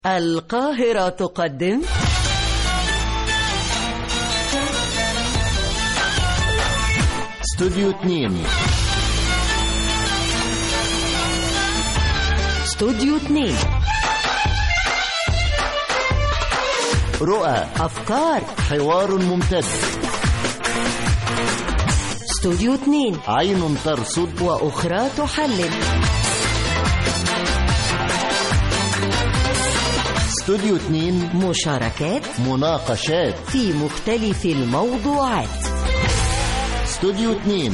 القاهرة تقدم استوديو 2 استوديو 2 رؤى أفكار حوار ممتد استوديو 2 عين ترصد وأخرى تحلل استوديو 2 مشاركات مناقشات في مختلف الموضوعات استوديو 2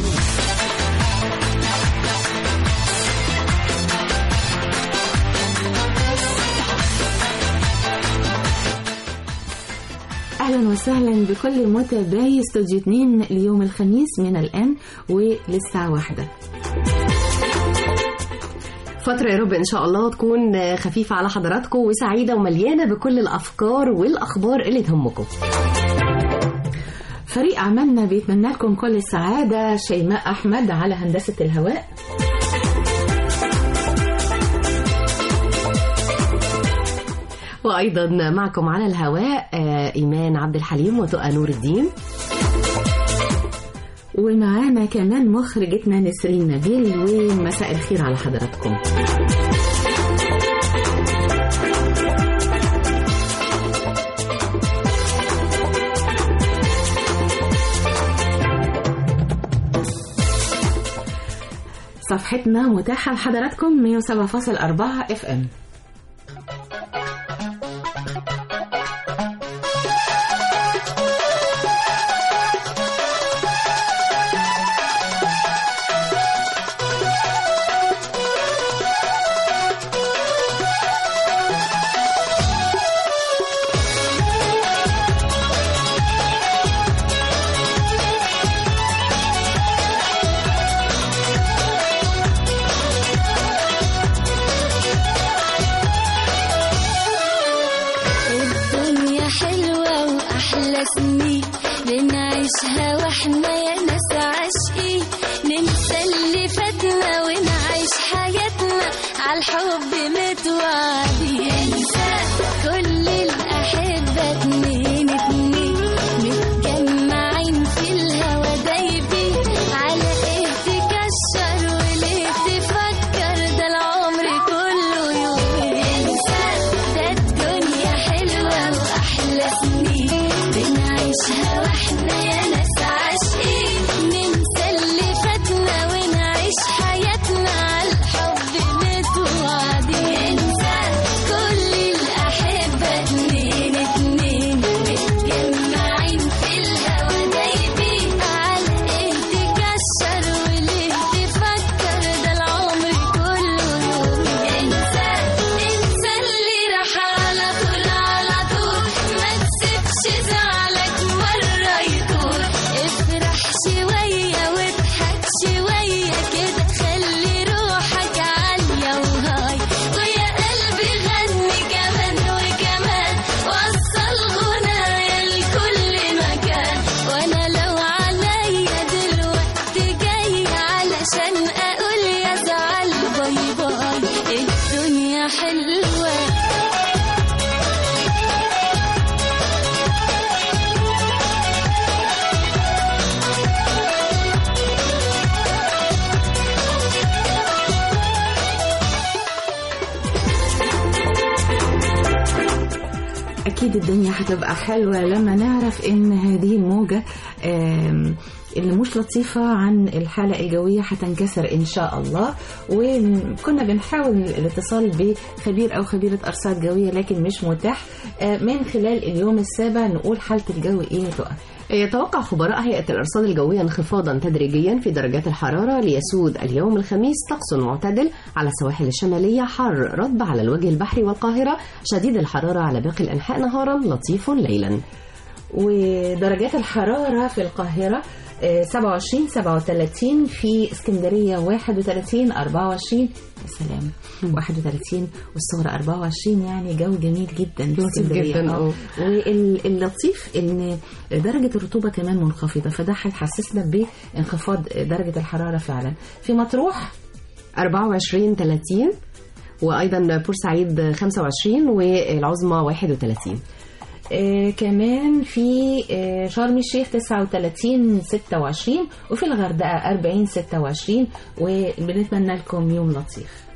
اهلا وسهلا بكل متابعي استوديو 2 ليوم الخميس من الان وللساعه واحدة فترة يا رب إن شاء الله تكون خفيفة على حضراتكم وسعيدة ومليانة بكل الأفكار والأخبار اللي تهمكم فريق عملنا بيتمنى لكم كل السعاده شيماء احمد على هندسه الهواء وأيضا معكم على الهواء آه، إيمان عبد الحليم وتقى نور الدين ومعانا كمان مخرجتنا نسرين نبيل ومساء الخير على حضراتكم صفحتنا متاحة لحضراتكم 107.4 اف ام الدنيا حلوة وأحلى سنين بنعيشها واحنا يا ناس عاشقين ننسى اللي فاتنا ونعيش حياتنا عالحب متوعدين انسى كل الأحبة اتنين اتنين متجمعين في الهوا دايبين على ايه تكشر وليه تفكر ده العمر كله يومين انسى ده الدنيا حلوة وأحلى سنين بنعيشها واحنا يا ناس عاشقين ننسى اللي فاتنا ونعيش حياتنا عالحب متوعدين انسى كل الأحبة اتنين اتنين متجمعين في الهوا دايبين على ايه تكشر وليه تفكر ده العمر كله يوم انسى انسى اللي راح على طول على طول ما تسيبش زعلك مرة يطول افرح شوية واضحك شوية كده خلي روحك عالية وهاي ويا قلبي غني كمان وكمان وصل غنايا لكل مكان وانا لو عليا دلوقتي جاي علشان اقول يا زعل باي باي الدنيا حلوه أكيد الدنيا هتبقى حلوة لما نعرف إن هذه الموجة آم، اللي مش لطيفة عن الحالة الجوية هتنكسر إن شاء الله وكنا بنحاول الاتصال بخبير أو خبيرة أرصاد جوية لكن مش متاح آه، من خلال اليوم السابع نقول حالة الجو إيه تقى يتوقع خبراء هيئة الأرصاد الجوية انخفاضا تدريجيا في درجات الحرارة ليسود اليوم الخميس طقس معتدل على السواحل الشمالية حر رطب على الوجه البحري والقاهرة شديد الحرارة على باقي الأنحاء نهارا لطيف ليلا ودرجات الحرارة في القاهرة آه، 27 37 في اسكندرية 31 24 يا سلام 31 والصغرى 24 يعني جو جميل جدا في لطيف اسكندرية جداً، آه. واللطيف ان درجة الرطوبة كمان منخفضة فده هيحسسنا بانخفاض درجة الحرارة فعلا في مطروح 24 30 وأيضا بورسعيد 25 والعظمى 31 آه كمان في آه شرم الشيخ 39 26 وفي الغردقة 40 26 وبنتمنى لكم يوم لطيف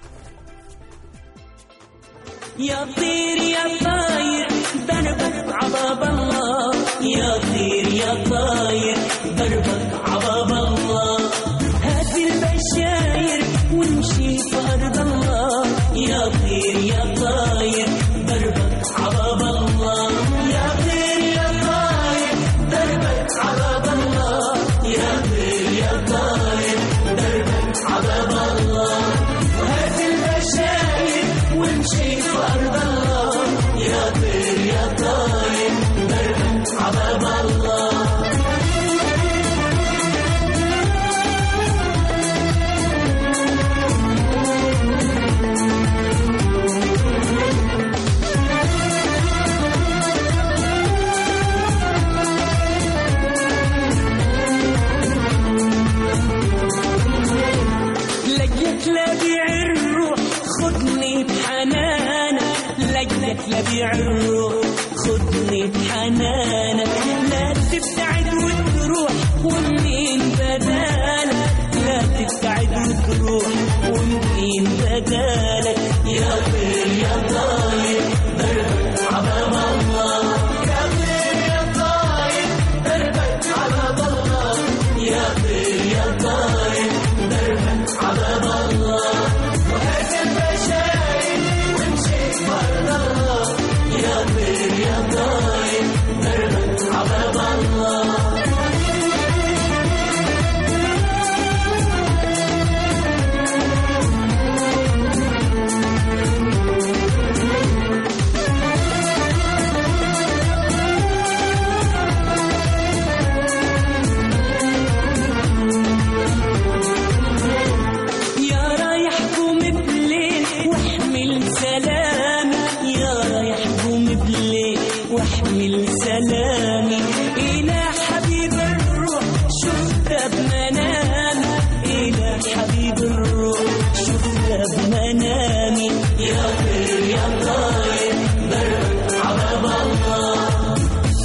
يا طير يا طاير دربك عباب الله يا طير يا طاير دربك عباب الله هات البشاير ونمشي في أرض الله يا طير يا طاير دربك عباب الله يا طير يا طاير دربك عباب الله يا طير يا طاير دربك عباب الله وهات البشاير ونمشي في أرض الله يا طير يا طاير دربك عباب الله لجلك لبيع الروح خدني بحنانك لجلك لبيع الروح خدني بحنانك لا تبتعد وتروح ومنين بدالك لا تبتعد وتروح ومنين بدالك يا طير يا طاير دربك عباب الله يا طير يا طاير دربك عباب الله يا طير يا طاير دربك عباب الله وهات البشاير وامشي فرض الله يا طير يا طاير دربك عباب الله يا رايح قوم بليل واحمل سلامي يا رايح قوم بليل واحمل سلامي إلى حبيب الروح شفته بمنامي إلى حبيب الروح شفته بمنامي يا طير يا طاير دربك عباب الله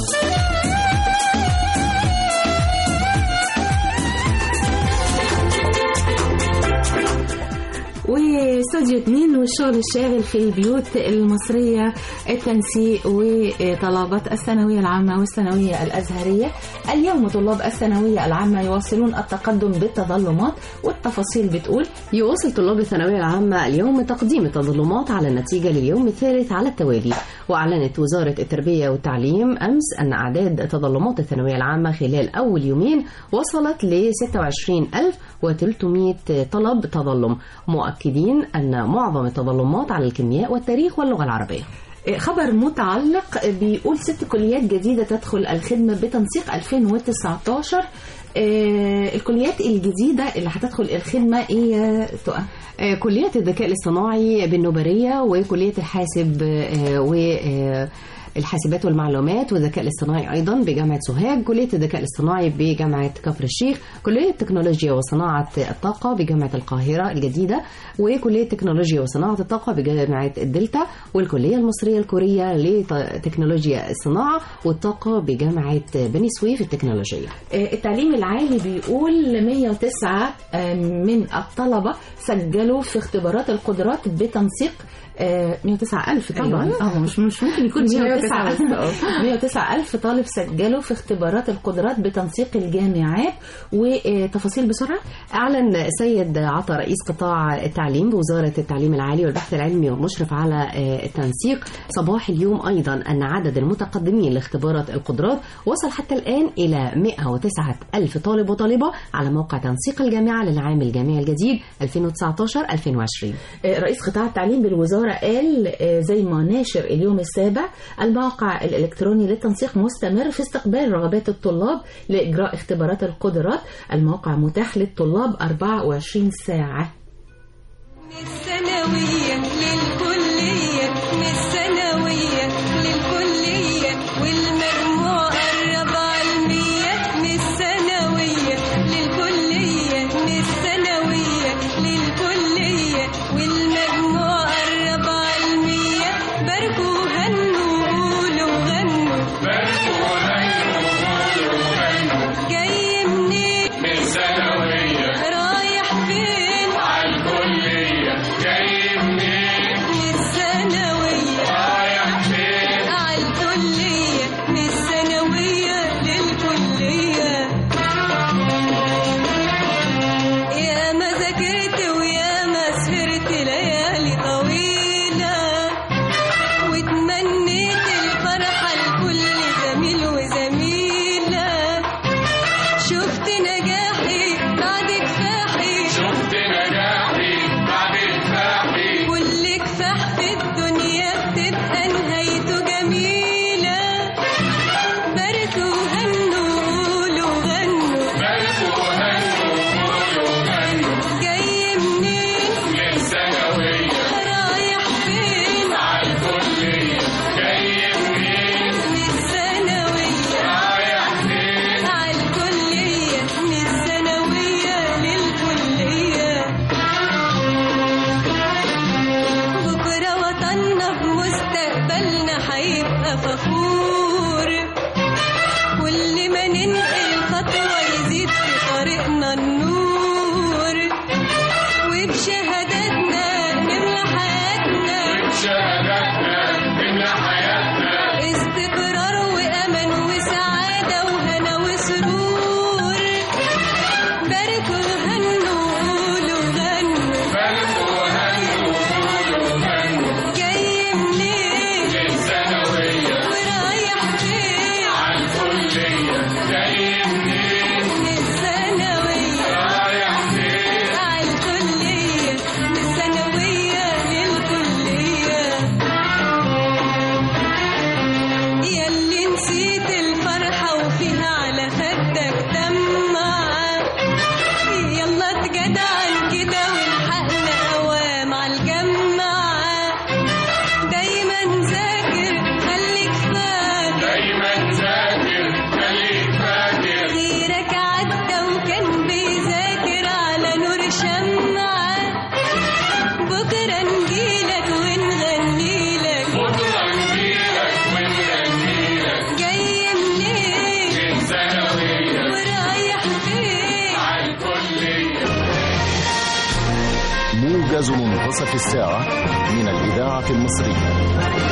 واستوديو 2 والشغل الشاغل في البيوت المصرية التنسيق وطلبات الثانوية العامة والثانوية الأزهرية اليوم طلاب الثانوية العامة يواصلون التقدم بالتظلمات والتفاصيل بتقول يواصل طلاب الثانوية العامة اليوم تقديم التظلمات على النتيجة لليوم الثالث على التوالي وأعلنت وزارة التربية والتعليم أمس أن أعداد تظلمات الثانوية العامة خلال أول يومين وصلت ل 26300 طلب تظلم مؤكدين أن معظم التظلمات على الكيمياء والتاريخ واللغة العربية خبر متعلق بيقول ست كليات جديدة تدخل الخدمة بتنسيق 2019 آه، الكليات الجديدة اللي هتدخل الخدمة ايه يا تقى؟ آه، كلية الذكاء الاصطناعي بالنوبرية وكلية الحاسب آه، و آه، الحاسبات والمعلومات والذكاء الاصطناعي ايضا بجامعه سوهاج كليه الذكاء الاصطناعي بجامعه كفر الشيخ كليه التكنولوجيا وصناعه الطاقه بجامعه القاهره الجديده وكليه التكنولوجيا وصناعه الطاقه بجامعه الدلتا والكليه المصريه الكوريه لتكنولوجيا الصناعه والطاقه بجامعه بني سويف التكنولوجيه آه، التعليم العالي بيقول 109 آه، من الطلبة سجلوا في اختبارات القدرات بتنسيق آه، 109 ألف طبعا أيوة. اه مش مش ممكن يكون 109 109 ألف 109 ألف طالب سجلوا في اختبارات القدرات بتنسيق الجامعات وتفاصيل بسرعة أعلن سيد عطا رئيس قطاع التعليم بوزارة التعليم العالي والبحث العلمي والمشرف على آه، التنسيق صباح اليوم أيضا أن عدد المتقدمين لاختبارات القدرات وصل حتى الآن إلى 109 ألف طالب وطالبة على موقع تنسيق الجامعة للعام الجامعي الجديد 2019-2020 آه، رئيس قطاع التعليم بالوزارة قال آه، زي ما ناشر اليوم السابع الموقع الإلكتروني للتنسيق مستمر في استقبال رغبات الطلاب لإجراء اختبارات القدرات الموقع متاح للطلاب 24 ساعة من الثانوية للكلية من الثانوية للكلية والمجموع قرب على المية من الثانوية للكلية من الثانوية للكلية والمجموع مستقبلنا هيبقى فخور كل ما ننقل خطوة يزيد في طريقنا النور وبشهاداتنا نملى حياتنا استقرار وأمل وسعادة وهنا وسرور باركوا هنوا قولوا غنوا جاي منين ورايح فين من الثانوية عالكلية من الثانوية للكلية ياللي نسيت الفرحة وفيها على خدك دمعة يلا تجدعن كده والحقنا قوام عالجمعة دايما ذاكر خليك فاكر غيرك عدى وكان بيذاكر على نور شمعة بكرة نجيلك ونغنيلك جاي منين ورايح فين موجز منتصف الساعة من الإذاعة المصرية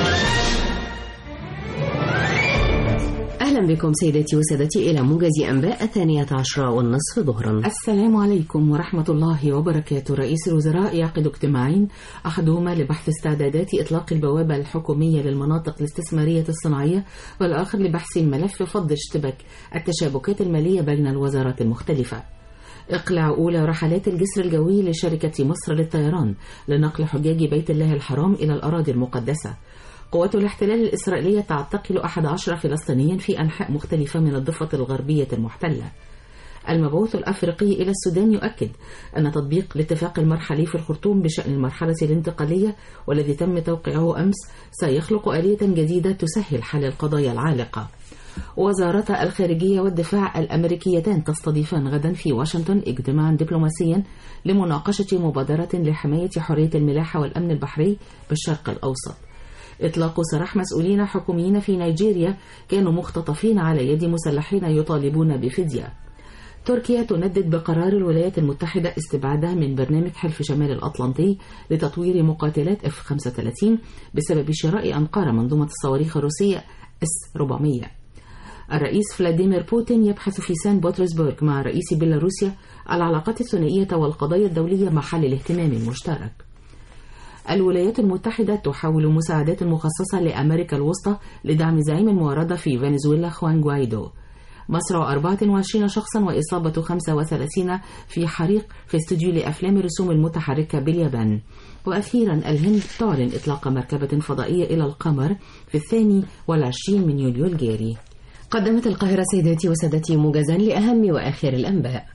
أهلا بكم سيداتي وسادتي إلى موجز أنباء الثانية عشرة والنصف ظهرا السلام عليكم ورحمة الله وبركاته رئيس الوزراء يعقد اجتماعين أحدهما لبحث استعدادات إطلاق البوابة الحكومية للمناطق الاستثمارية الصناعية والآخر لبحث ملف فض اشتباك التشابكات المالية بين الوزارات المختلفة إقلاع أولى رحلات الجسر الجوي لشركة مصر للطيران لنقل حجاج بيت الله الحرام إلى الأراضي المقدسة قوات الاحتلال الإسرائيلية تعتقل 11 فلسطينيا في أنحاء مختلفة من الضفة الغربية المحتلة المبعوث الأفريقي إلى السودان يؤكد أن تطبيق الاتفاق المرحلي في الخرطوم بشأن المرحلة الانتقالية والذي تم توقيعه أمس سيخلق آلية جديدة تسهل حل القضايا العالقة وزارتا الخارجية والدفاع الأمريكيتان تستضيفان غدا في واشنطن اجتماعا دبلوماسيا لمناقشة مبادرة لحماية حرية الملاحة والأمن البحري بالشرق الأوسط إطلاق سراح مسؤولين حكوميين في نيجيريا كانوا مختطفين على يد مسلحين يطالبون بفدية تركيا تندد بقرار الولايات المتحدة استبعادها من برنامج حلف شمال الأطلنطي لتطوير مقاتلات F-35 بسبب شراء أنقرة منظومة الصواريخ الروسية S-400 الرئيس فلاديمير بوتين يبحث في سان بطرسبرغ مع رئيس بيلاروسيا العلاقات الثنائية والقضايا الدولية محل الاهتمام المشترك الولايات المتحدة تحاول مساعدات مخصصة لأمريكا الوسطى لدعم زعيم المعارضة في فنزويلا خوان جوايدو مصر 24 شخصا وإصابة 35 في حريق في استوديو لأفلام الرسوم المتحركة باليابان وأخيرا الهند تعلن إطلاق مركبة فضائية إلى القمر في الثاني والعشرين من يوليو الجاري قدمت القاهرة سيداتي وسادتي موجزا لأهم وآخر الأنباء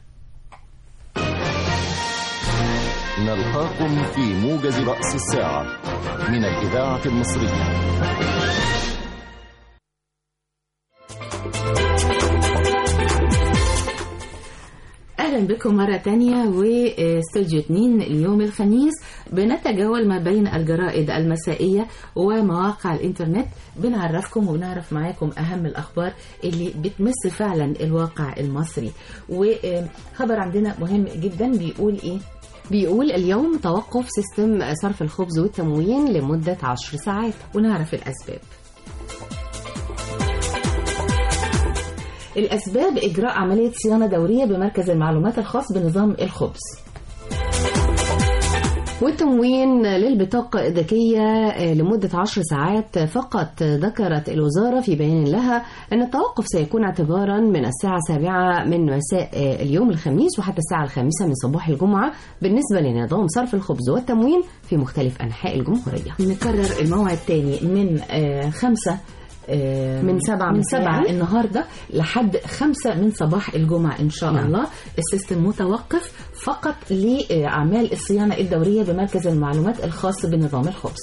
نلقاكم في موجز رأس الساعة من الإذاعة المصرية أهلا بكم مرة تانية واستوديو 2 اليوم الخميس بنتجول ما بين الجرائد المسائية ومواقع الإنترنت بنعرفكم ونعرف معاكم أهم الأخبار اللي بتمس فعلا الواقع المصري وخبر عندنا مهم جدا بيقول إيه بيقول اليوم توقف سيستم صرف الخبز والتموين لمدة عشر ساعات ونعرف الأسباب الأسباب إجراء عملية صيانة دورية بمركز المعلومات الخاص بنظام الخبز والتموين للبطاقة الذكية لمدة عشر ساعات فقط ذكرت الوزارة في بيان لها أن التوقف سيكون اعتبارا من الساعة السابعة من مساء اليوم الخميس وحتى الساعة الخامسة من صباح الجمعة بالنسبة لنظام صرف الخبز والتموين في مختلف أنحاء الجمهورية نكرر الموعد تاني من آه خمسة آه، من سبعة من مساء. سبعة النهاردة لحد خمسة من صباح الجمعة إن شاء نعم. الله السيستم متوقف فقط لأعمال الصيانة الدورية بمركز المعلومات الخاص بنظام الخبز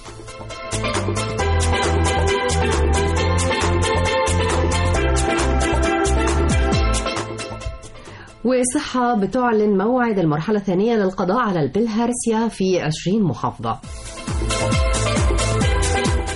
وصحة بتعلن موعد المرحلة الثانية للقضاء على البلهارسيا في 20 محافظة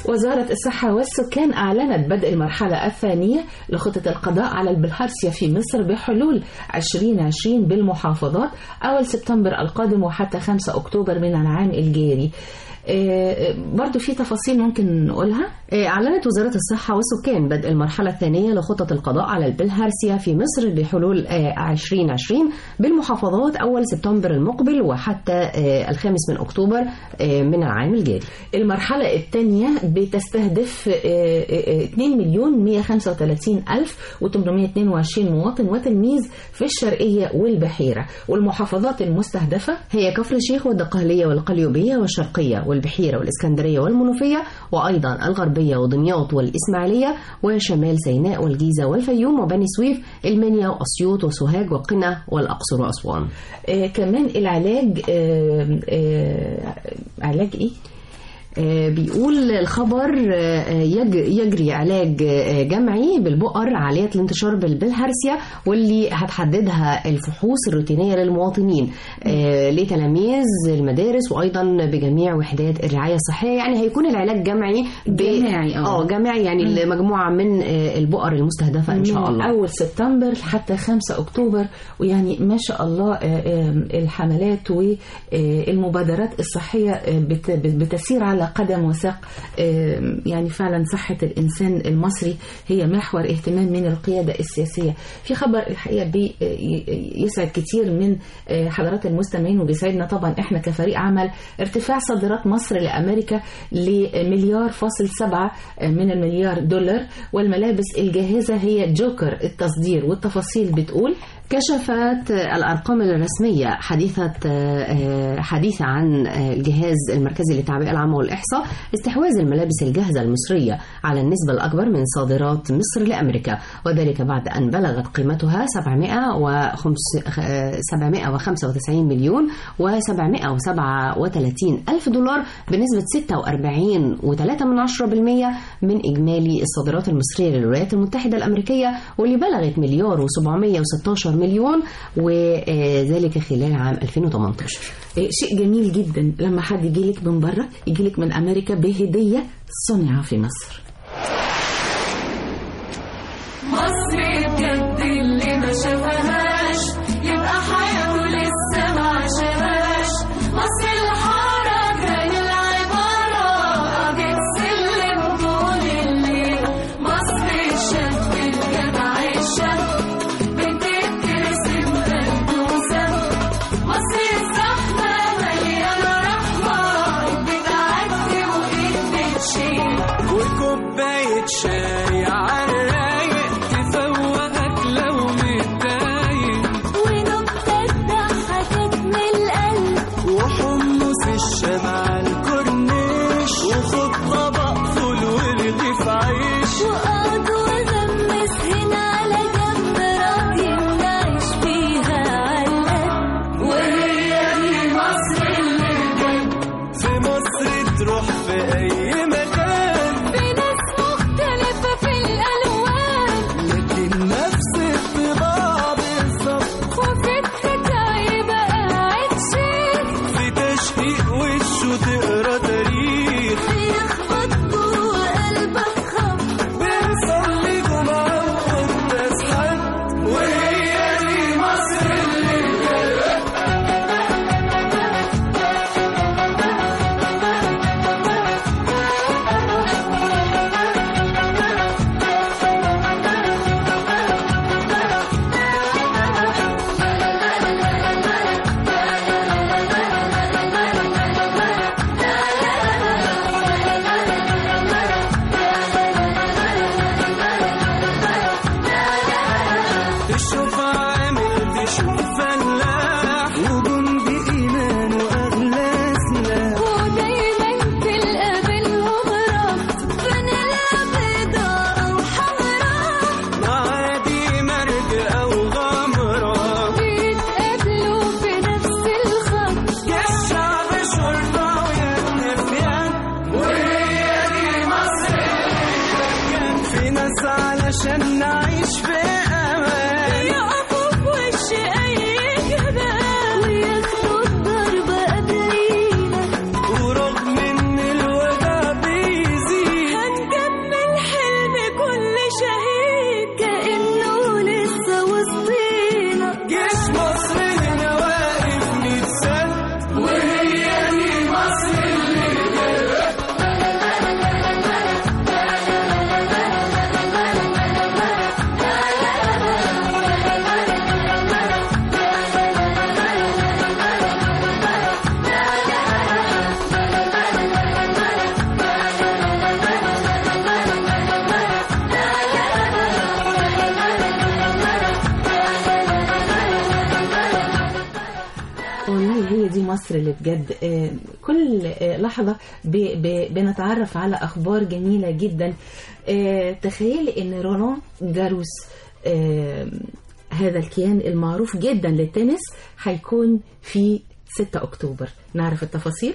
وزارة الصحة والسكان أعلنت بدء المرحلة الثانية لخطة القضاء على البلهارسيا في مصر بحلول 2020 بالمحافظات أول سبتمبر القادم وحتى 5 أكتوبر من العام الجاري آه، برضو في تفاصيل ممكن نقولها آه، أعلنت وزارة الصحة والسكان بدء المرحلة الثانية لخطة القضاء على البلهارسيا في مصر بحلول آه، 2020 بالمحافظات أول سبتمبر المقبل وحتى آه، الخامس من أكتوبر آه، من العام الجاري المرحلة الثانية بتستهدف آه، آه، 2 مليون 135 ألف و822 مواطن وتلميذ في الشرقية والبحيرة والمحافظات المستهدفة هي كفر الشيخ والدقهلية والقليوبية والشرقية والبحيرة والإسكندرية والمنوفية وأيضا الغربية ودمياط والإسماعيلية وشمال سيناء والجيزة والفيوم وبني سويف المنيا وأسيوط وسوهاج وقنا والأقصر وأسوان آه، كمان العلاج آه، آه، علاج إيه؟ آه، بيقول الخبر آه، يج- يجري علاج آه، جمعي بالبؤر عالية الانتشار بالبلهارسيا واللي هتحددها الفحوص الروتينية للمواطنين آه، لتلاميذ المدارس وأيضا بجميع وحدات الرعاية الصحية يعني هيكون العلاج جمعي ب- جماعي، آه. اه جماعي يعني لمجموعة من آه، البؤر المستهدفة إن شاء من الله أول سبتمبر حتى 5 أكتوبر ويعني ما شاء الله آه، آه، الحملات والمبادرات الصحية آه، بت- بتسير على قدم وساق آه، يعني فعلا صحة الإنسان المصري هي محور اهتمام من القيادة السياسية في خبر الحقيقة بي- ي- يسعد كتير من آه، حضرات المستمعين وبيسعدنا طبعا احنا كفريق عمل ارتفاع صادرات مصر لأمريكا لمليار فاصل سبعة من المليار دولار والملابس الجاهزة هي جوكر التصدير والتفاصيل بتقول كشفت الأرقام الرسمية حديثة حديثة عن الجهاز المركزي للتعبئة العامة والإحصاء استحواذ الملابس الجاهزة المصرية على النسبة الأكبر من صادرات مصر لأمريكا وذلك بعد أن بلغت قيمتها 795 مليون و737 ألف دولار بنسبة 46.3 من 10% من إجمالي الصادرات المصرية للولايات المتحدة الأمريكية واللي بلغت مليار و716 مليون وذلك خلال عام 2018 إيه، شيء جميل جدا لما حد يجيلك من بره يجيلك من أمريكا بهدية صنع في مصر مصر بجد اللي ما شافهاش يبقى حياته لسه ما عاشهاش مصر الحارة كان العبارة قاعدة سلم طول الليل مصر الشاب الجدع الشاب بتترسم بلدوسة مصر الزحمة مليانة رحمة بتعدي وإيد بتشيل وكوباية شاي عالرايق تفوقك لو متضايق ونكتة ضحكت من القلب وحمص الشمع على الكورنيش وخد طبق فول ورغيف عيش وقعد وغمس هنا على جنب راضي نعيش فيها عالقد وهي دي مصر اللي بجد في مصر تروح في أي مكان في ناس مختلفة في الألوان لكن نفس الطباع بالظبط وفي الحكاية بقى قاعد شيخ في تشقيق وشه تقرا تاريخ بيخبط جوه قلبك خبط بنصلي جمعة وقداس حد وهي دي مصر اللي تشوف عامل تشوف فلاح وجندي إيمان وأغلى سلاح ودايما تلقى بينهم ربط فانيلا بيضاء أو حمراء معادي مرج أو غمرة بيتقابلوا في نفس الخط يا الشعب شرطة ويا النفيان وهي دي مصر كان في ناس علشان نعيش في أمان يقفوا في وش أي جبال وياخدوا الضربة قبلينا ورغم إن الوجع بيزيد مصر اللي بجد آه، كل آه، لحظة ب- ب- بنتعرف على أخبار جميلة جدا آه، تخيلي إن رولان جاروس آه، هذا الكيان المعروف جدا للتنس هيكون في 6 أكتوبر نعرف التفاصيل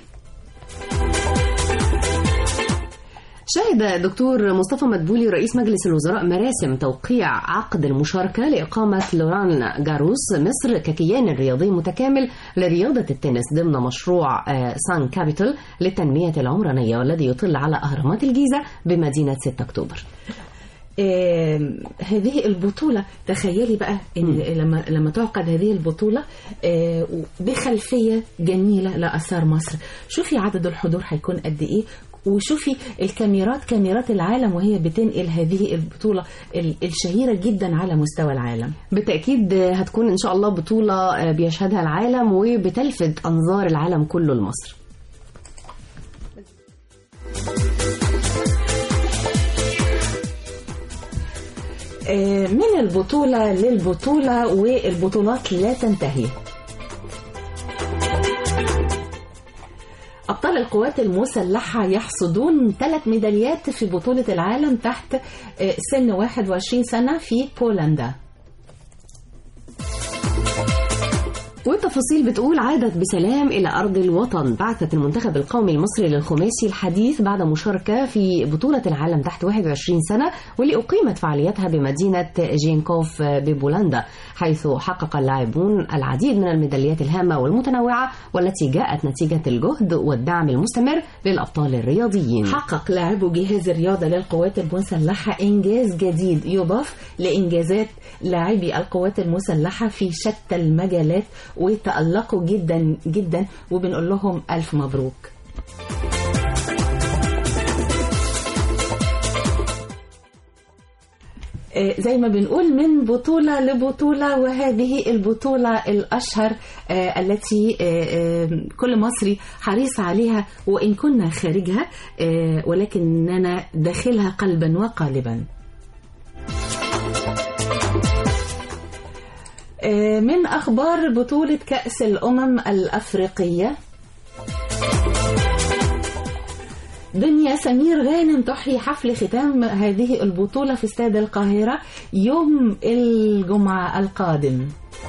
شهد دكتور مصطفى مدبولي رئيس مجلس الوزراء مراسم توقيع عقد المشاركة لإقامة لوران جاروس مصر ككيان رياضي متكامل لرياضة التنس ضمن مشروع آه، سان كابيتال للتنمية العمرانية والذي يطل على أهرامات الجيزة بمدينة 6 أكتوبر آم، هذه البطولة تخيلي بقى إن لما لما تعقد هذه البطولة آه، بخلفية جميلة لآثار مصر شوفي عدد الحضور هيكون قد إيه وشوفي الكاميرات كاميرات العالم وهي بتنقل هذه البطولة ال- الشهيرة جدا على مستوى العالم بالتأكيد هتكون إن شاء الله بطولة بيشهدها العالم وبتلفت أنظار العالم كله لمصر آه، من البطولة للبطولة والبطولات لا تنتهي أبطال القوات المسلحة يحصدون ثلاث ميداليات في بطولة العالم تحت آه، سن 21 سنة في بولندا والتفاصيل بتقول عادت بسلام إلى أرض الوطن بعثت المنتخب القومي المصري للخماسي الحديث بعد مشاركة في بطولة العالم تحت 21 سنة واللي أقيمت فعاليتها بمدينة جينكوف ببولندا حيث حقق اللاعبون العديد من الميداليات الهامة والمتنوعة والتي جاءت نتيجة الجهد والدعم المستمر للأبطال الرياضيين حقق لاعبو جهاز الرياضة للقوات المسلحة إنجاز جديد يضاف لإنجازات لاعبي القوات المسلحة في شتى المجالات وتألقوا جدا جدا وبنقول لهم ألف مبروك آه، زي ما بنقول من بطولة لبطولة وهذه البطولة الأشهر آه، التي آه، آه، كل مصري حريص عليها وإن كنا خارجها آه، ولكننا داخلها قلبا وقالبا آه، من أخبار بطولة كأس الأمم الأفريقية دنيا سمير غانم تحيي حفل ختام هذه البطولة في استاد القاهرة يوم الجمعة القادم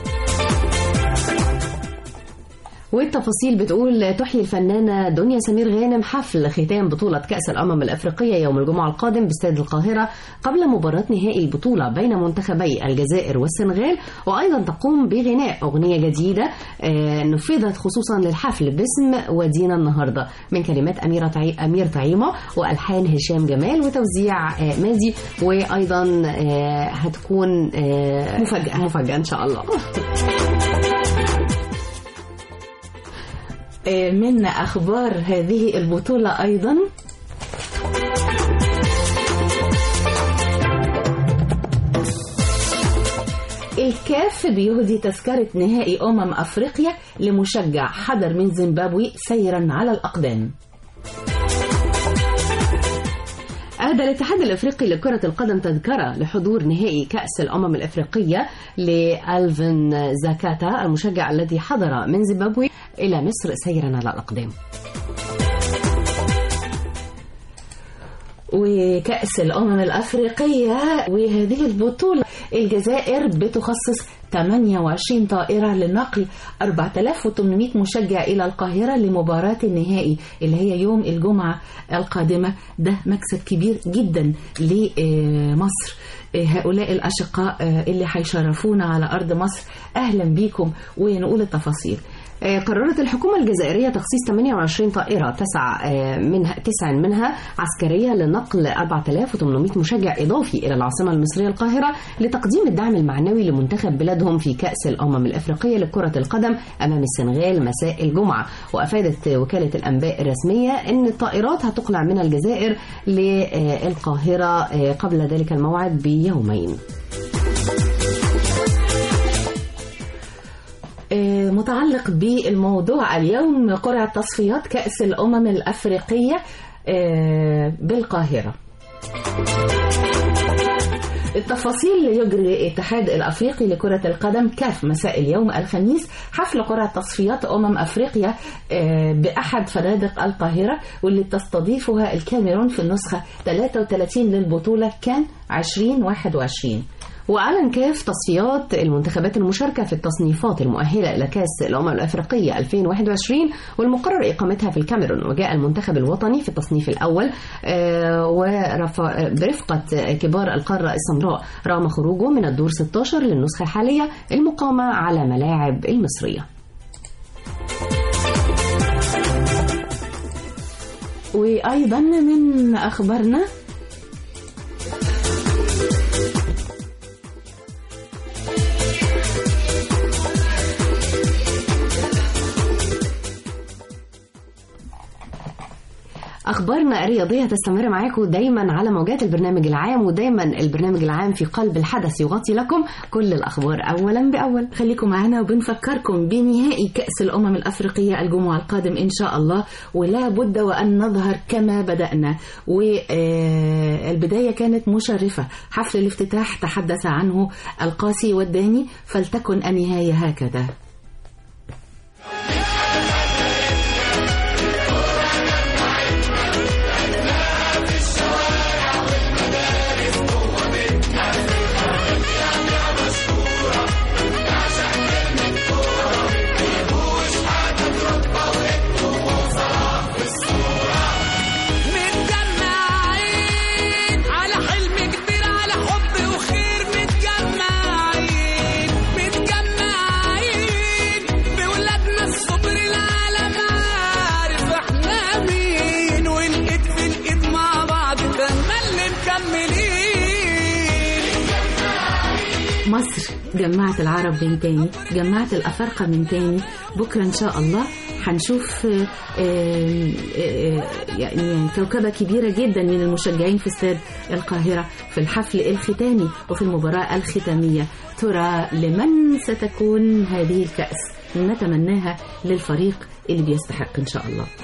والتفاصيل بتقول تحيي الفنانة دنيا سمير غانم حفل ختام بطولة كأس الأمم الأفريقية يوم الجمعة القادم باستاد القاهرة قبل مباراة نهائي البطولة بين منتخبي الجزائر والسنغال وأيضا تقوم بغناء أغنية جديدة آه، نفذت خصوصا للحفل باسم ودينا النهاردة من كلمات أميرة تعي... أمير طعيمة وألحان هشام جمال وتوزيع آه، مادي وأيضا آه، هتكون آه، مفاجأة. مفاجأة إن شاء الله آه، من أخبار هذه البطولة أيضا الكاف بيهدي تذكرة نهائي أمم أفريقيا لمشجع حضر من زيمبابوي سيرا على الأقدام أهدى الاتحاد الأفريقي لكرة القدم تذكرة لحضور نهائي كأس الأمم الأفريقية لألفين زاكاتا المشجع الذي حضر من زيمبابوي إلى مصر سيرا على الأقدام وكأس الأمم الأفريقية وهذه البطولة الجزائر بتخصص 28 طائرة لنقل 4800 مشجع إلى القاهرة لمباراة النهائي اللي هي يوم الجمعة القادمة ده مكسب كبير جدا لمصر هؤلاء الأشقاء اللي هيشرفونا على أرض مصر أهلا بيكم ونقول التفاصيل آه، قررت الحكومة الجزائرية تخصيص 28 طائرة تسع آه، منها تسع منها عسكرية لنقل 4800 مشجع إضافي إلى العاصمة المصرية القاهرة لتقديم الدعم المعنوي لمنتخب بلادهم في كأس الأمم الأفريقية لكرة القدم أمام السنغال مساء الجمعة وأفادت وكالة الأنباء الرسمية أن الطائرات هتقلع من الجزائر للقاهرة آه، قبل ذلك الموعد بيومين آه، متعلق بالموضوع اليوم قرعة تصفيات كأس الأمم الأفريقية آه، بالقاهرة التفاصيل يجري الاتحاد الافريقي لكره القدم كاف مساء اليوم الخميس حفل قرعه تصفيات امم افريقيا آه، باحد فنادق القاهره واللي تستضيفها الكاميرون في النسخه 33 للبطوله كان 2021 وأعلن كاف تصفيات المنتخبات المشاركة في التصنيفات المؤهلة إلى كأس الأمم الأفريقية 2021 والمقرر إقامتها في الكاميرون وجاء المنتخب الوطني في التصنيف الأول آه، ورفع برفقة كبار القارة السمراء رغم خروجه من الدور 16 للنسخة الحالية المقامة على ملاعب المصرية وايضا من اخبارنا أخبارنا الرياضية تستمر معاكم دايما على موجات البرنامج العام ودايما البرنامج العام في قلب الحدث يغطي لكم كل الأخبار أولا بأول خليكم معنا وبنفكركم بنهائي كأس الأمم الأفريقية الجمعة القادم إن شاء الله ولا بد وأن نظهر كما بدأنا والبداية كانت مشرفة حفل الافتتاح تحدث عنه القاسي والداني فلتكن النهاية هكذا متجمعين على حلم كبير على حب وخير متجمعين متجمعين بولادنا الصبر العالم عارف احنا مين والايد في الايد مع بعض تملي مكملين مصر جمعت العرب من تاني جمعت الأفارقة من تاني بكرة إن شاء الله هنشوف آه، آه، آه، يعني كوكبة كبيرة جدا من المشجعين في استاد القاهرة في الحفل الختامي وفي المباراة الختامية ترى لمن ستكون هذه الكأس نتمناها للفريق اللي بيستحق إن شاء الله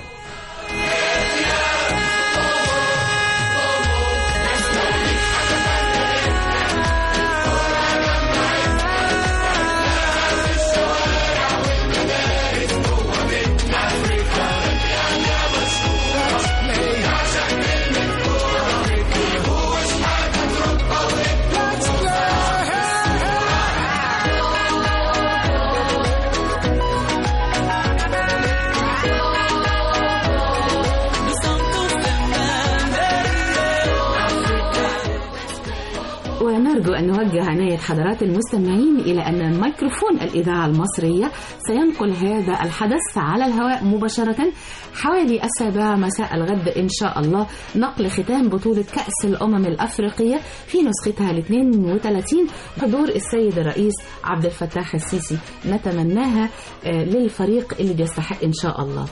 ونرجو أن نوجه عناية حضرات المستمعين إلى أن ميكروفون الإذاعة المصرية سينقل هذا الحدث على الهواء مباشرة حوالي السابعة مساء الغد إن شاء الله نقل ختام بطولة كأس الأمم الأفريقية في نسختها ال 32 حضور السيد الرئيس عبد الفتاح السيسي نتمناها آه، للفريق اللي بيستحق إن شاء الله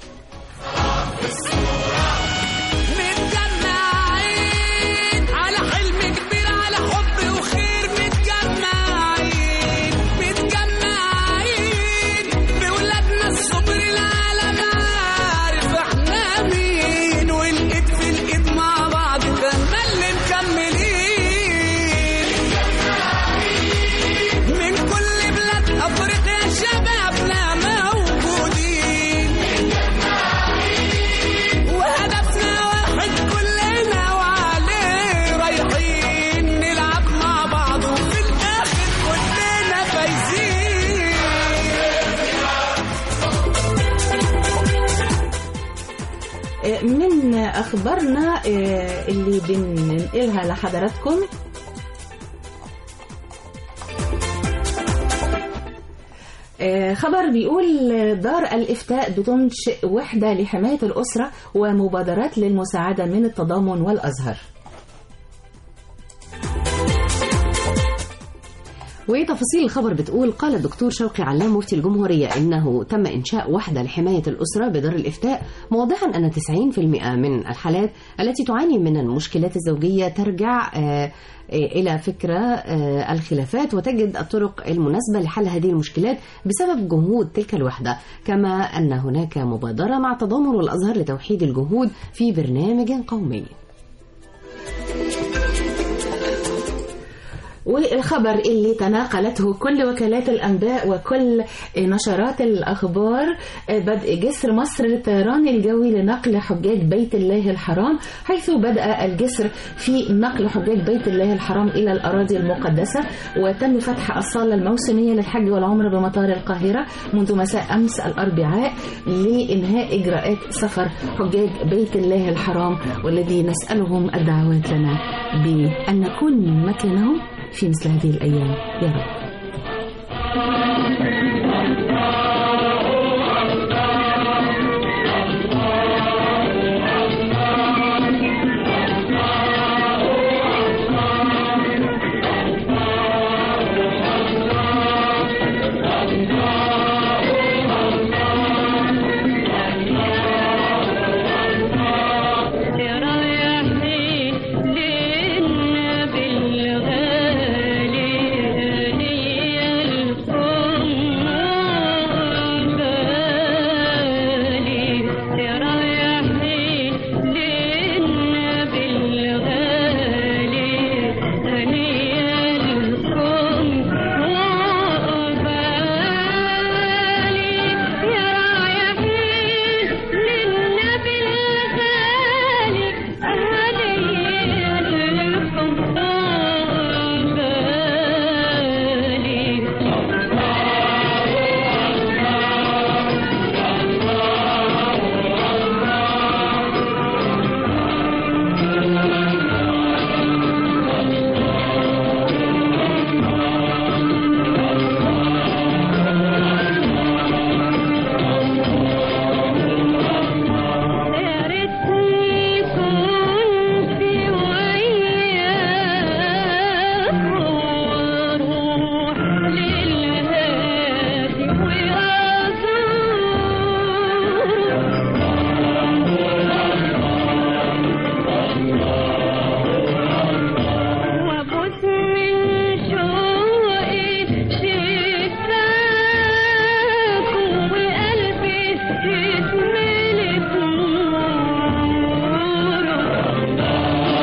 متجمعين على حلم كبير على حب وخير متجمعين متجمعين بولادنا الصبر العالم عارف احنا مين والايد في الايد مع بعض تملي مكملين من كل بلاد افريقيا شبابنا موجودين وهدفنا واحد كلنا وعليه رايحين نلعب مع بعض وفي الاخر كلنا فايزين آه، من أخبارنا آه، اللي بننقلها لحضراتكم آه، خبر بيقول آه، دار الإفتاء بتنشئ وحدة لحماية الأسرة ومبادرات للمساعدة من التضامن والأزهر وتفاصيل الخبر بتقول قال الدكتور شوقي علام مفتي الجمهورية إنه تم إنشاء وحدة لحماية الأسرة بدار الإفتاء موضحا أن 90% من الحالات التي تعاني من المشكلات الزوجية ترجع آه، آه، إلى فكرة آه، الخلافات وتجد الطرق المناسبة لحل هذه المشكلات بسبب جهود تلك الوحدة كما أن هناك مبادرة مع تضامن والأزهر لتوحيد الجهود في برنامج قومي والخبر اللي تناقلته كل وكالات الأنباء وكل نشرات الأخبار بدء جسر مصر للطيران الجوي لنقل حجاج بيت الله الحرام حيث بدأ الجسر في نقل حجاج بيت الله الحرام إلى الأراضي المقدسة وتم فتح الصالة الموسمية للحج والعمرة بمطار القاهرة منذ مساء أمس الأربعاء لإنهاء إجراءات سفر حجاج بيت الله الحرام والذي نسألهم الدعوات لنا بأن نكون مكانهم في مثل هذه الأيام يا رب رايحين للنبي الغالي هنيا لكم غالي رايحين للنبي الغالي هنيا لكم غالي يا رايحين للنبي الغالي هنيا لكم غالي يا ريتني كنت وياك واروح للهادي وازور وابوس من شوقي شفاك وقلبي يتملي بنوره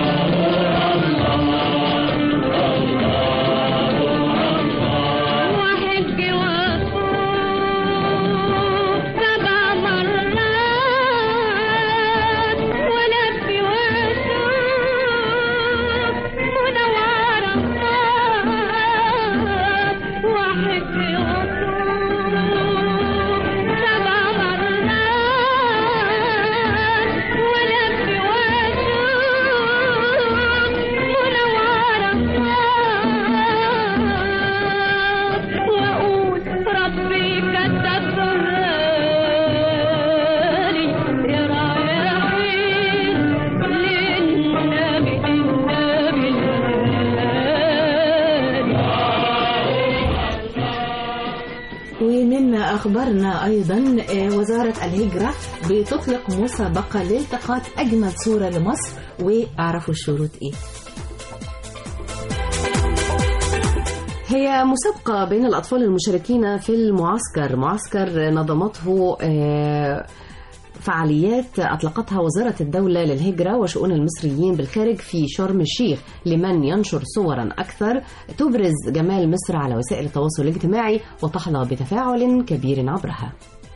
واحد وأطوف سبع مرات ولبي وأشوف منورة واحد وأطوف سبع مرات ولبي وأشوف منورة وأقول ربي كتبها لي يا رايحين للنبي النبي الغالي ومن أخبارنا أيضا آه، وزارة الهجرة بتطلق مسابقة لالتقاط أجمل صورة لمصر وأعرفوا الشروط إيه هي مسابقة بين الأطفال المشاركين في المعسكر معسكر نظمته آه، فعاليات أطلقتها وزارة الدولة للهجرة وشؤون المصريين بالخارج في شرم الشيخ لمن ينشر صورا أكثر تبرز جمال مصر على وسائل التواصل الاجتماعي وتحظى بتفاعل كبير عبرها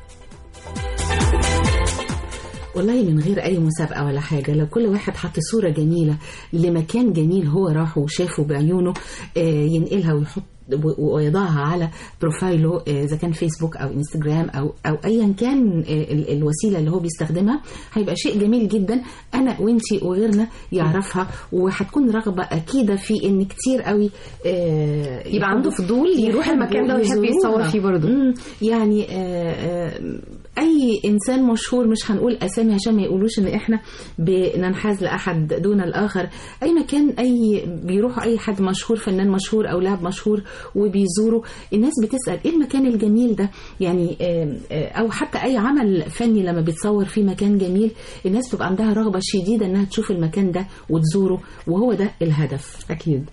والله من غير أي مسابقة ولا حاجة لو كل واحد حط صورة جميلة لمكان جميل هو راحه وشافه بعيونه آه، ينقلها ويحط و- ويضعها على بروفايله آه، اذا كان فيسبوك او انستجرام او او ايا كان آه، ال- الوسيله اللي هو بيستخدمها هيبقى شيء جميل جدا انا وانتي وغيرنا يعرفها وهتكون رغبه اكيده في ان كتير قوي آه، يبقى عنده يحبوا- فضول يروح المكان ده ويحب يزوروها. يتصور فيه برضه مم، يعني آه، آه، اي انسان مشهور مش هنقول اسامي عشان ما يقولوش ان احنا بننحاز لاحد دون الاخر اي مكان اي بيروحوا اي حد مشهور فنان مشهور او لاعب مشهور وبيزوروا الناس بتسال ايه المكان الجميل ده يعني آه، آه، او حتى اي عمل فني لما بيتصور في مكان جميل الناس بتبقى عندها رغبه شديده انها تشوف المكان ده وتزوره وهو ده الهدف أكيد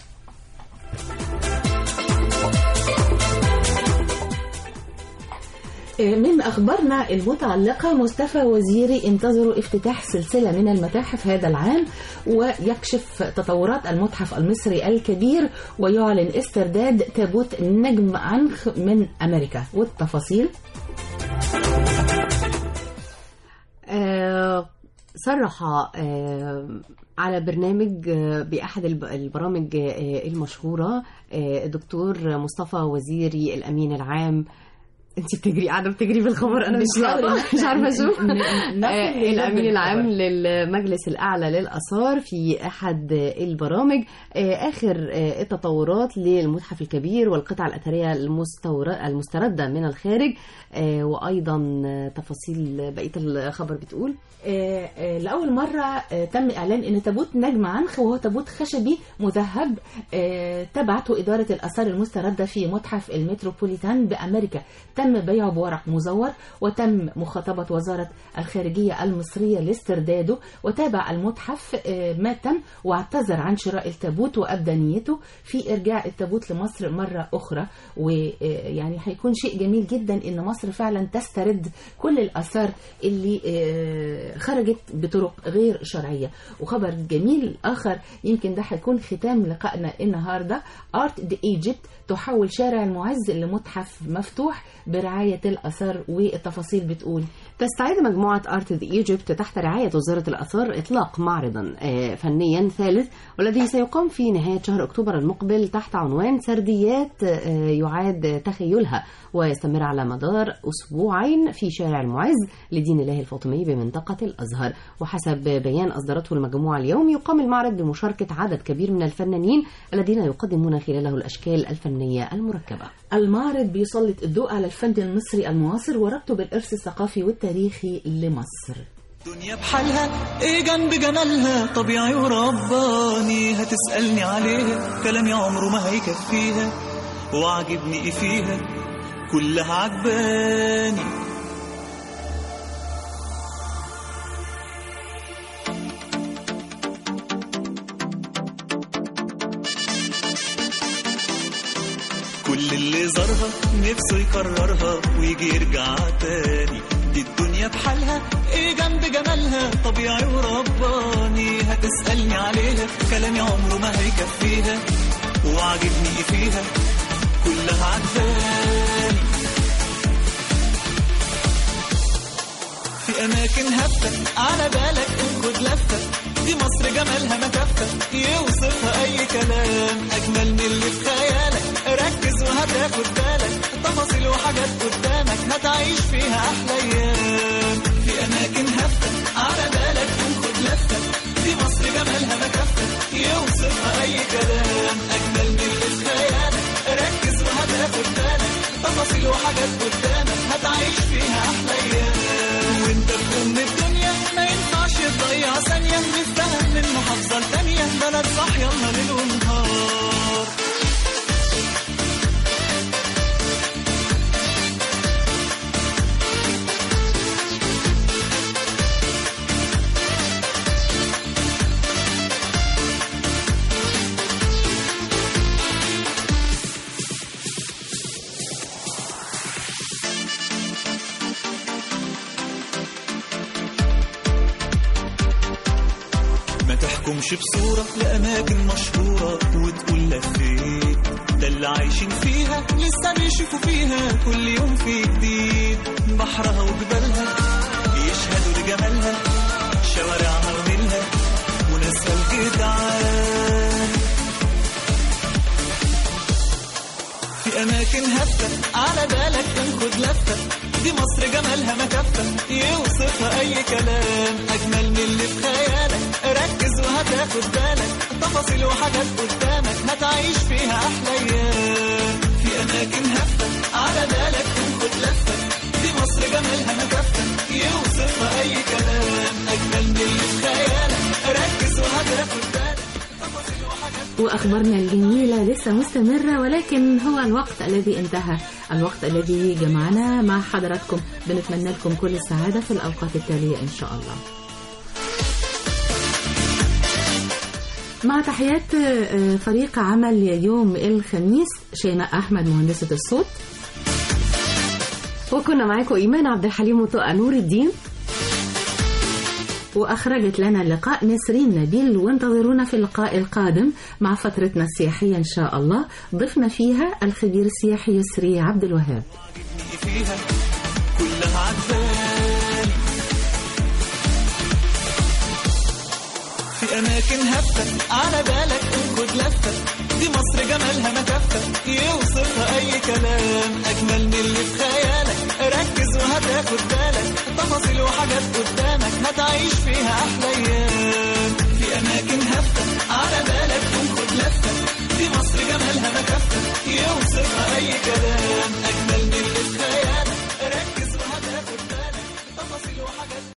من أخبارنا المتعلقة مصطفى وزيري انتظروا افتتاح سلسلة من المتاحف هذا العام ويكشف تطورات المتحف المصري الكبير ويعلن استرداد تابوت نجم عنخ من أمريكا والتفاصيل آه، صرح آه، على برنامج آه، بأحد الب- البرامج آه، المشهورة آه، الدكتور مصطفى وزيري الأمين العام انت بتجري قاعده بتجري بالخبر انا مش بنحاول عارفه مش عارفه اشوف ن- ن- نصل آه، للب الامين العام الخبر. للمجلس الاعلى للاثار في احد البرامج آه، اخر آه، التطورات للمتحف الكبير والقطع الاثريه المستور- المسترده من الخارج آه، وايضا آه، تفاصيل بقيه الخبر بتقول آه، آه، لأول مرة آه، تم إعلان أن تابوت نجم عنخ وهو تابوت خشبي مذهب آه، تبعته إدارة الآثار المستردة في متحف المتروبوليتان بأمريكا تم بيعه بورق مزور وتم مخاطبة وزارة الخارجية المصرية لاسترداده وتابع المتحف آه، ما تم واعتذر عن شراء التابوت وأبدى نيته في إرجاع التابوت لمصر مرة أخرى ويعني هيكون شيء جميل جدا إن مصر فعلا تسترد كل الآثار اللي آه، خرجت بطرق غير شرعية وخبر جميل آخر يمكن ده هيكون ختام لقائنا النهاردة Art the Egypt تحول شارع المعز لمتحف مفتوح برعاية الآثار والتفاصيل بتقول تستعد مجموعة أرت ذا ايجيبت تحت رعاية وزارة الآثار إطلاق معرضا آه، فنيا ثالث والذي سيقام في نهاية شهر أكتوبر المقبل تحت عنوان سرديات آه، يعاد تخيلها ويستمر على مدار أسبوعين في شارع المعز لدين الله الفاطمي بمنطقة الأزهر وحسب بيان أصدرته المجموعة اليوم يقام المعرض بمشاركة عدد كبير من الفنانين الذين يقدمون خلاله الأشكال الفنية المركبة المعرض بيسلط الضوء على الفن المصري المعاصر وربطه بالإرث الثقافي والتاريخي لمصر دنيا بحالها ايه جنب جمالها طبيعي ورباني هتسألني عليها كلامي عمره ما هيكفيها وعجبني ايه فيها كلها عجباني كل اللي زارها نفسه يكررها ويجي يرجع تاني دي الدنيا بحالها ايه جنب جمالها طبيعي ورباني هتسألني عليها كلامي عمره ما هيكفيها وعاجبني ايه فيها كلها عجباني في اماكن هفة على بالك خد لفة دي مصر جمالها ما كفة يوصفها اي كلام اجمل من اللي في خيالك ركز وهتاخد بالك تفاصيل وحاجات قدامك هتعيش فيها احلى ايام في اماكن هفة على بالك خد لفة دي مصر جمالها ما كفة يوصفها اي كلام اجمل من اللي في خيالك ركز وهتاخد بالك تفاصيل وحاجات قدامك هتعيش فيها احلى ايام وانت في ام الدنيا ما ينفعش تضيع ثانية نفتهم من محافظة لتانية بلد صح يلا ليل ونهار ما تحكمش بصورة لأماكن مشهورة وتقول لفيت ده اللي عايشين فيها لسه بيشوفوا فيها كل يوم في جديد بحرها وجبالها يشهدوا لجمالها شوارعها ونيلها وناسها الجدعان في أماكن هفة على بالك تنخد لفة دي مصر جمالها ما كفة يوصفها أي كلام أجمل من اللي في خيالك ركز وهتاخد بالك تفاصيل وحاجات قدامك هتعيش فيها أحلى أيام في أماكن هفة على بالك تنخد لفة دي مصر جمالها ما كفة يوصفها أي كلام أجمل من اللي في خيالك ركز وهتاخد بالك تفاصيل وحاجات وأخبارنا الجميلة لسه مستمرة ولكن هو الوقت الذي انتهى الوقت الذي جمعنا مع حضراتكم بنتمنى لكم كل السعادة في الأوقات التالية إن شاء الله مع تحيات آه، فريق عمل يوم الخميس شيماء أحمد مهندسة الصوت وكنا معاكم إيمان عبد الحليم وطاقة نور الدين وأخرجت لنا اللقاء نسرين نبيل وانتظرونا في اللقاء القادم مع فترتنا السياحية إن شاء الله ضفنا فيها الخبير السياحي يسري عبد الوهاب فيها كلها عجباني في أماكن هفة على بالك خد لفة دي مصر جمالها ما كفة يوصفها أي كلام أجمل من اللي في خيالك ركز وهتاخد بالك تفاصيل وحاجات قدامك هتعيش فيها أحلى